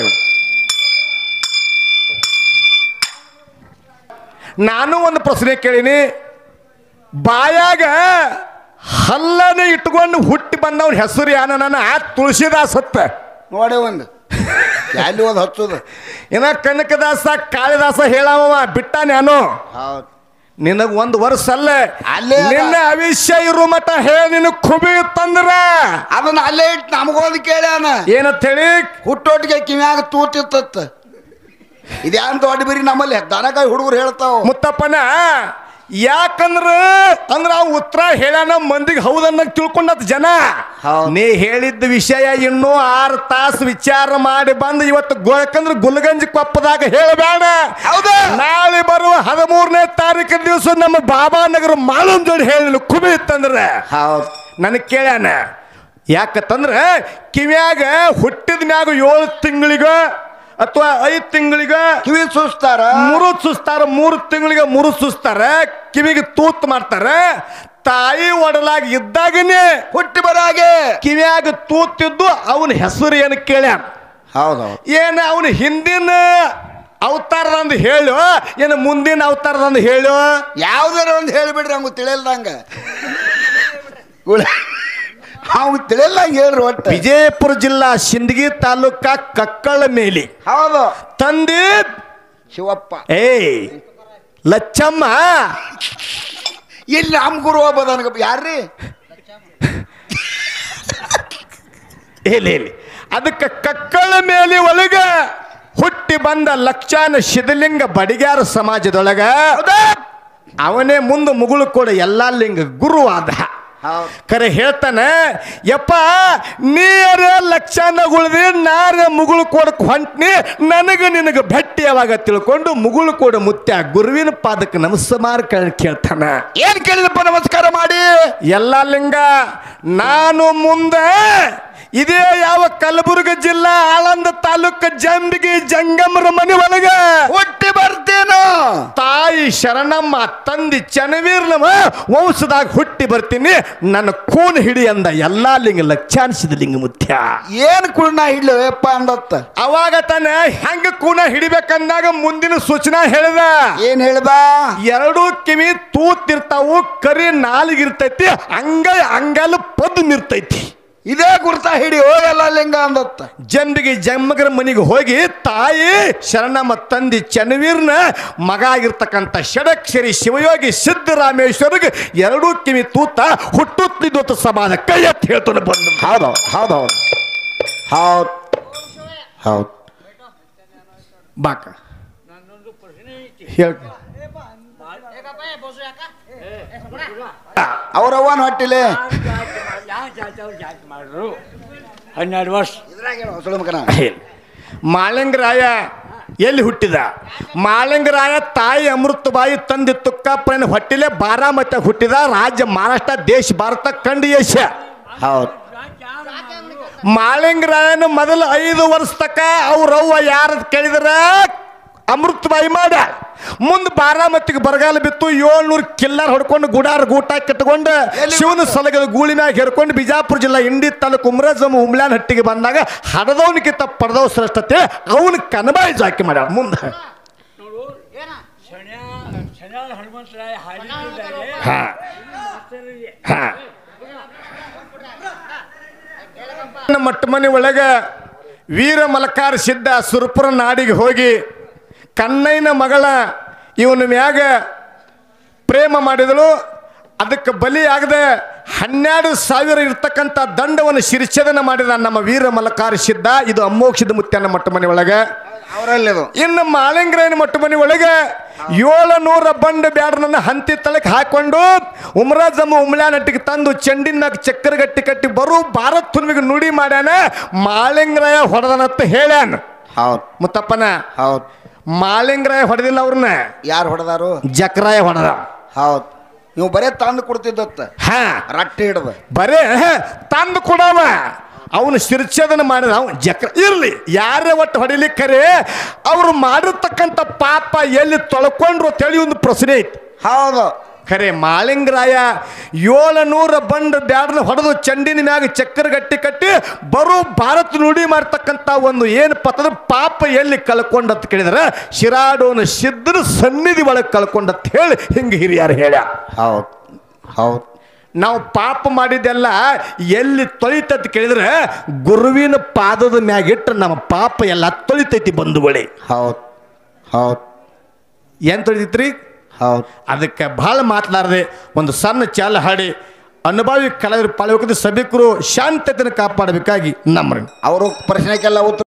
ನಾನು ಒಂದು ಪ್ರಶ್ನೆ ಕೇಳೀನಿ ಬಾಯಾಗ ಹಲ್ಲನೆ ಇಟ್ಕೊಂಡು ಹುಟ್ಟಿ ಬಂದವ್ರ ಹೆಸರು ಯಾನ ನನ್ನ ಆ ತುಳಸಿದಾಸ್ ಹತ್ತ ನೋಡೆ ಒಂದು ಎಲ್ಲಿ ಒಂದು ಹಚ್ಚೋದು ಇನ್ನ ಕನಕದಾಸ ಕಾಳಿದಾಸ ಹೇಳವ ಬಿಟ್ಟ ನಾನು ಹೌದು ನಿನಗ್ ಒಂದು ವರ್ಷ ಅಲ್ಲ ಅಲ್ಲೇ ಅದ. ನಿನ್ನ ಅವಿಷ್ಯ ಇರು ಮಟ ಹೇಳಿ ನಿನ್ನ ಖುಬಿ ತಂದ್ರ ಅದನ್ನ ಅಲ್ಲೇ ಇಟ್ಟು ನಮಗೋದು ಕೇಳ್ಯಾನ ಏನಂತ ಹೇಳಿ ಹುಟ್ಟೊಟ್ಟಿಗೆ ಕಿವ್ಯಾಗ ತೂತಿತ್ತ ಇದ್ಯಾನ್ ದೊಡ್ಡ ಬಿರಿ ನಮ್ಮಲ್ಲಿ ದನಕಾಯಿ ಹುಡುಗರು ಹೇಳ್ತಾವ ಮುತ್ತಪ್ಪನ ಯಾಕಂದ್ರ ಅಂದ್ರ ಅವ್ ಉತ್ತರ ಹೇಳ್ಯಾನ ಮಂದಿಗೆ ಹೌದನ್ನ ತಿಳ್ಕೊಂಡತ್ ಜನ ಹೌದ್. ನೀ ಹೇಳಿದ್ದ ವಿಷಯ ಇನ್ನೂ ಆರು ತಾಸು ವಿಚಾರ ಮಾಡಿ ಬಂದು ಇವತ್ತು ಗೋಳಕಂದ್ರ ಗುಲ್ಗಂಜಿ ಕೊಪ್ಪದಾಗ ಹೇಳಬೇಡ ಹೌದಾ? ನಾಳೆ ಬರುವ ಹದಿಮೂರನೇ ತಾರೀಕು ದಿವಸ ನಮ್ಮ ಬಾಬಾ ನಗರ ಮಾಲೂಮ್ ಜೋಡಿ ಹೇಳಿ ಕುಬಿ ಇತ್ತಂದ್ರ ಹೌದು ನನಗೆ ಕೇಳ್ಯಾನ ಯಾಕತ್ತಂದ್ರ ಕಿವ್ಯಾಗ ಹುಟ್ಟಿದ ಮ್ಯಾಗ ಏಳು ತಿಂಗಳಿಗ ಅಥವಾ ಐದು ತಿಂಗಳಿಗ ಕಿವಿ ಸುಸ್ತಾರ ಮೂರು ಸುಸ್ತಾರ ಮೂರು ತಿಂಗಳಿಗೆ ಮೂರು ಸುಸ್ತಾರ ಕಿವಿಗೆ ತೂತ್ ಮಾಡ್ತಾರ ತಾಯಿ ಒಡಲಾಗಿ ಇದ್ದಾಗನೇ ಹುಟ್ಟಿ ಬರಾಗೆ ಕಿವ್ಯಾಗ ತೂತಿದ್ದು ಅವನ ಹೆಸರು ಏನು ಕೇಳ್ಯಾನ ಹೌದು ಏನು ಅವನ ಹಿಂದಿನ ಅವತಾರದಂದು ಹೇಳು ಏನು ಮುಂದಿನ ಅವತಾರದಂದು ಹೇಳು ಯಾವ್ದಾರ ಒಂದು ಹೇಳಿಬಿಡ್ರಿ ಹಂಗ ತಿಳಿಯಲ್ದಂಗ ಅವ್ ತಿಳಿಯಲ್ದಂಗ ಹೇಳ್ರಿ ಒಟ್ಟು ವಿಜಯಪುರ ಜಿಲ್ಲಾ ಸಿಂದಗಿ ತಾಲೂಕ ಕಕ್ಕಳ ಮೇಲಿ ಹೌದು ತಂದೆ ಶಿವಪ್ಪ ಏಯ್ ಲಚ್ಚಮ್ಮ ಇಲ್ಲಿ ನಮ್ ಗುರು ಒಬ್ಬ ನನಗ ಯಾರ್ರಿ ಇಲ್ಲಿ ಇಲ್ಲಿ ಅದಕ್ಕೆ ಕಕ್ಕಳ ಮೇಲೆ ಒಳಗ ಹುಟ್ಟಿ ಬಂದ ಲಕ್ಷಾನ ಶಿದಲಿಂಗ ಬಡಿಗ್ಯಾರ ಸಮಾಜದೊಳಗ ಅವನೇ ಮುಂದೆ ಮುಗುಳು ಕೂಡ ಎಲ್ಲಾ ಲಿಂಗ ಗುರುವಾದ ಹೌದು ಕರೆ ಹೇಳ್ತಾನೆ ಯಪ್ಪ ನೀರ ಲಕ್ಷಾನ ಉಳಿದಿ ನಾರ ಮುಗುಳು ಕೊಡಕ್ ಹೊಂಟ್ನಿ ನನಗ ನಿನಗ ಭಟ್ಟಿ ಯಾವಾಗ ತಿಳ್ಕೊಂಡು ಮುಗುಳು ಕೊಡ ಮುತ್ಯ ಗುರುವಿನ ಪಾದಕ್ಕೆ ನಮಸ್ಕಾರ ಕೇಳ್- ಕೇಳ್ತಾನ ಏನ್ ಕೇಳಿದಪ್ಪ ನಮಸ್ಕಾರ ಮಾಡಿ ಎಲ್ಲ ಲಿಂಗ ನಾನು ಮುಂದೆ ಇದೇ ಯಾವ ಕಲಬುರಗಿ ಜಿಲ್ಲಾ ಆಳಂದ ತಾಲೂಕು ಜಂಬಿಗಿ ಜಂಗಮರ ಮನೆ ಒಳಗ ಹುಟ್ಟಿ ಬರ್ತೇನು ತಾಯಿ ಶರಣಮ್ಮ ತಂದಿ ಚನವೀರ್ನವ ವಂಶದಾಗ ಹುಟ್ಟಿ ಬರ್ತೀನಿ ನನ್ನ ಕೂನ್ ಹಿಡಿ ಅಂದ ಎಲ್ಲಾ ಲಿಂಗ ಲಕ್ಷಾನಿಸಿದ ಲಿಂಗ ಮುತ್ಯ ಏನ್ ಕುಳ್ಳ ಹಿಡ್ಲಪ್ಪ ಅಂದತ್ತ ಅವಾಗ ತಾನೆ ಹೆಂಗ ಕೂನ ಹಿಡಿಬೇಕಂದಾಗ ಮುಂದಿನ ಸೂಚನಾ ಹೇಳಿದ ಏನ್ ಹೇಳ್ಬಾ ಎರಡು ಕಿವಿ ತೂತಿರ್ತಾವು ಕರಿ ನಾಲಿಗಿರ್ತೈತಿ ಅಂಗೈ ಅಂಗಲ್ ಪದ್ ನಿರ್ತೈತಿ ಇದೇ ಗುರ್ತ ಹಿಡಿ ಹೋಗಲ್ಲ ಲಿಂಗ ಅಂದತ್ತ ಜಂಬಿಗೆ ಜಮ್ಮಗರ ಮನೆಗೆ ಹೋಗಿ ತಾಯಿ ಶರಣಮ್ಮ ತಂದಿ ಚನ್ನವೀರ್ನ ಮಗ ಆಗಿರ್ತಕ್ಕಂಥ ಷಡಕ್ಷರಿ ಶಿವಯೋಗಿ ಸಿದ್ದರಾಮೇಶ್ವರಿಗೆ ಎರಡೂ ಕಿವಿ ತೂತ ಹುಟ್ಟುತ್ತಿದ್ದು ಸಮಾನ ಕೈ ಎತ್ತಿ ಹೇಳ್ತಾನೆ ಬಂದು ಹೌದು ಹೌದು ಹೌದು ಹೌದು ಹೌದು ಬಾಕ ಹೇಳ್ ಅವ್ರವ್ವನ ಹೊಟ್ಟಿಲೆ ಹನ್ನೆರಡು ವರ್ಷ ಸುಳ್ಳು ಮಗನ ಮಾಳಿಂಗರಾಯ ಎಲ್ಲಿ ಹುಟ್ಟಿದ ಮಾಳಿಂಗರಾಯ ತಾಯಿ ಅಮೃತಬಾಯಿ ತಂದೆ ತುಕ್ಕಪ್ಪನ ಹೊಟ್ಟಿಲೆ ಬಾರಾಮತಿ ಹುಟ್ಟಿದ ರಾಜ್ಯ ಮಹಾರಾಷ್ಟ್ರ ದೇಶ ಭಾರತ ಕಂಡು ಯಶ ಹೌದು ಮಾಳಿಂಗರಾಯನ ಮೊದಲು ಐದು ವರ್ಷ ತಕ ಅವ್ರವ್ವ ಯಾರದ್ ಕೇಳಿದ್ರ ಅಮೃತಬಾಯಿ ಮಾಡ ಮುಂದೆ ಬಾರಾಮತಿಗೆ ಬರಗಾಲ ಬಿತ್ತು ಏಳ್ನೂರು ಕಿಲ್ಲರ್ ಹೊಡ್ಕೊಂಡು ಗುಡಾರ ಗೂಟ ಕಟ್ಕೊಂಡು ಎಲ್ಲಿ ಶಿವನ ಸಲಗದ ಗೂಳಿ ಮ್ಯಾಗ ಹೇರ್ಕೊಂಡು ಬಿಜಾಪುರ ಜಿಲ್ಲಾ ಇಂಡಿ ತಾಲೂಕು ಉಮ್ರಾಜಮ್ಮ ಉಮ್ಲಾನ್ ಹಟ್ಟಿಗೆ ಬಂದಾಗ ಹಡದವನಿಗಿಂತ ಪಡೆದವ್ ಶ್ರೇಷ್ಠತೆ ಅವನ ಕನಬಾಯಿ ಜಾಕಿ ಮಾಡ್ಯಾಳ ಮುಂದೆ ನೋಡು ಶಣ್ಯ ಶಣ್ಯಾಳ ಹನುಮಂತರಾಯ ಹಾಡಿದ್ದಾರೆ ಹಾ ಹಾ ನಮ್ಮ ಮಟ್ಟ ಮನೆ ಒಳಗ ವೀರ ಮಲಕಾರ ಸಿದ್ಧ ಸುರಪುರ ನಾಡಿಗೆ ಹೋಗಿ ಕನ್ನಯ್ಯನ ಮಗಳ ಇವನ ಮ್ಯಾಗ ಪ್ರೇಮ ಮಾಡಿದಳು ಅದಕ್ಕೆ ಬಲಿಯಾಗದೆ ಹನ್ನೆರಡು ಸಾವಿರ ಇರ್ತಕ್ಕಂಥ ದಂಡವನ್ನು ಶಿರ್ಛೇದನ ಮಾಡಿದ ನಮ್ಮ ವೀರ ಮಲಕಾರ ಸಿದ್ಧ ಇದು ಅಮೋಕ್ಷದ ಮುತ್ಯನ ಮಟ್ಟ ಮನೆ ಒಳಗೆ ಅವರಲ್ಲಿದು ಇನ್ನು ಮಾಲಿಂಗ್ರಾಯನ ಮಟ್ಟ ಮನೆ ಒಳಗೆ ಏಳು ನೂರ ಬಂಡ ಬ್ಯಾಡ್ರನ್ನ ಹಂತಿ ತಳಕ್ಕೆ ಹಾಕೊಂಡು ಉಮರಾಜಮ್ಮ ಉಮ್ಲಾನಟ್ಟಿಗೆ ತಂದು ಚೆಂಡಿನ ಮ್ಯಾಗ ಚಕ್ಕರ ಗಟ್ಟಿ ಕಟ್ಟಿ ಬರು ಭಾರತ್ ತುನ್ಮಿಗೆ ನುಡಿ ಮಾಡ್ಯಾನ ಮಾಲಿಂಗ್ರಾಯ ಹೊಡೆದನತ್ತ ಹೇಳ್ಯಾನ ಹೌದು ಮುತ್ತಪ್ಪನ ಹೌದು ಮಾಲಿಂಗ್ರಾಯ ಹೊಡೆದಿಲ್ಲ ಅವ್ರನ್ನ ಯಾರು ಹೊಡೆದಾರು ಜಕ್ರಾಯ ಹೊಡೆದ ಹೌದು ನೀವು ಬರೇ ತಂದು ಕೊಡ್ತಿದ್ದತ್ತ ಹಾ ರಟ್ಟಿ ಹಿಡ್ದ ಬರೇ ತಂದು ಕೊಡವ ಅವನು ಶಿರ್ಛೇದನ ಮಾಡಿದ ಅವನು ಜಕ್ರ ಇರಲಿ ಯಾರೇ ಒಟ್ಟು ಹೊಡಿಲಿಕ್ಕರೆ ಅವ್ರು ಮಾಡಿರ್ತಕ್ಕಂಥ ಪಾಪ ಎಲ್ಲಿ ತೊಳ್ಕೊಂಡ್ರು ಅಂತೇಳಿ ಒಂದು ಪ್ರಶ್ನೆ ಐತಿ ಹೌದು ಖರೆ ಮಾಳಿಂಗರಾಯ ಏಳು ನೂರ ಬಂಡ ಬ್ಯಾಡ್ನ ಹೊಡೆದು ಚಂಡಿನ ಮ್ಯಾಗ ಚಕ್ಕರ ಗಟ್ಟಿ ಕಟ್ಟಿ ಬರೋ ಭಾರತ ನುಡಿ ಮಾಡ್ತಕ್ಕಂಥ ಒಂದು ಏನು ಪತದ ಪಾಪ ಎಲ್ಲಿ ಕಳ್ಕೊಂಡಂತ ಕೇಳಿದ್ರೆ ಶಿರಾಡೋನ ಸಿದ್ಧನ ಸನ್ನಿಧಿ ಒಳಗೆ ಕಳ್ಕೊಂಡಂತ ಹೇಳಿ ಹಿಂಗೆ ಹಿರಿಯರು ಹೇಳ್ಯ ಹೌದು ಹೌದು ನಾವು ಪಾಪ ಮಾಡಿದ್ದೆಲ್ಲ ಎಲ್ಲಿ ತೊಳಿತಂತ ಕೇಳಿದ್ರೆ ಗುರುವಿನ ಪಾದದ ಮ್ಯಾಗಿಟ್ಟು ನಮ್ಮ ಪಾಪ ಎಲ್ಲ ತೊಳಿತೈತಿ ಬಂಧುಗಳೇ ಹೌದು ಹೌದು ಏನು ತೊಳಿತೈತ್ರಿ ಹೌದು ಅದಕ್ಕೆ ಭಾಳ ಮಾತನಾಡದೆ ಒಂದು ಸಣ್ಣ ಚಾಲ ಹಾಡಿ ಅನುಭವಿ ಕಲಾವಿದರು ಪಾಳ್ಯಕ್ಕೆ ಸಭಿಕರು ಶಾಂತತೆಯನ್ನು ಕಾಪಾಡಬೇಕಾಗಿ ನಮ್ಮರನ್ನು ಅವರು ಪ್ರಶ್ನೆಗೆಲ್ಲ ಉತ್ತರ